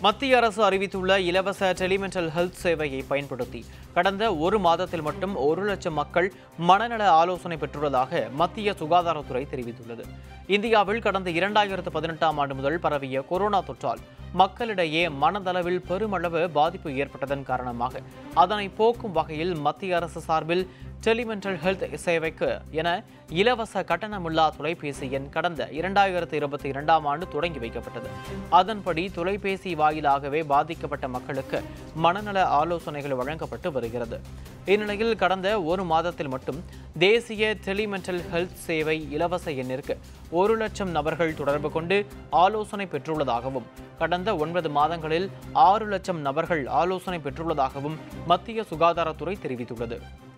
மத்திய அரசு அறிவித்துள்ள இலவச டெலிமென்டல் ஹெல்த் சேவையை பயன்படுத்தி கடந்த ஒரு மாதத்தில் மட்டும் ஒரு லட்சம் மக்கள் மனநல ஆலோசனை பெற்றுள்ளதாக மத்திய சுகாதாரத்துறை தெரிவித்துள்ளது இந்தியாவில் கடந்த இரண்டாயிரத்து பதினெட்டாம் ஆண்டு முதல் பரவிய கொரோனா தொற்றால் மக்களிடையே மனதளவில் பெருமளவு பாதிப்பு ஏற்பட்டதன் காரணமாக அதனை போக்கும் வகையில் மத்திய அரசு சார்பில் டெலிமென்டல் ஹெல்த் சேவைக்கு என இலவச கட்டணமில்லா தொலைபேசி எண் கடந்த இரண்டாயிரத்து இருபத்தி இரண்டாம் ஆண்டு தொடங்கி வைக்கப்பட்டது அதன்படி தொலைபேசி வாயிலாகவே பாதிக்கப்பட்ட மக்களுக்கு மனநல ஆலோசனைகள் வழங்கப்பட்டு வருகிறது இந்நிலையில் கடந்த ஒரு மாதத்தில் மட்டும் தேசிய டெலிமென்டல் ஹெல்த் சேவை இலவச எண்ணிற்கு ஒரு லட்சம் நபர்கள் தொடர்பு கொண்டு ஆலோசனை பெற்றுள்ளதாகவும் கடந்த ஒன்பது மாதங்களில் ஆறு லட்சம் நபர்கள் ஆலோசனை பெற்றுள்ளதாகவும் மத்திய சுகாதாரத்துறை தெரிவித்துள்ளது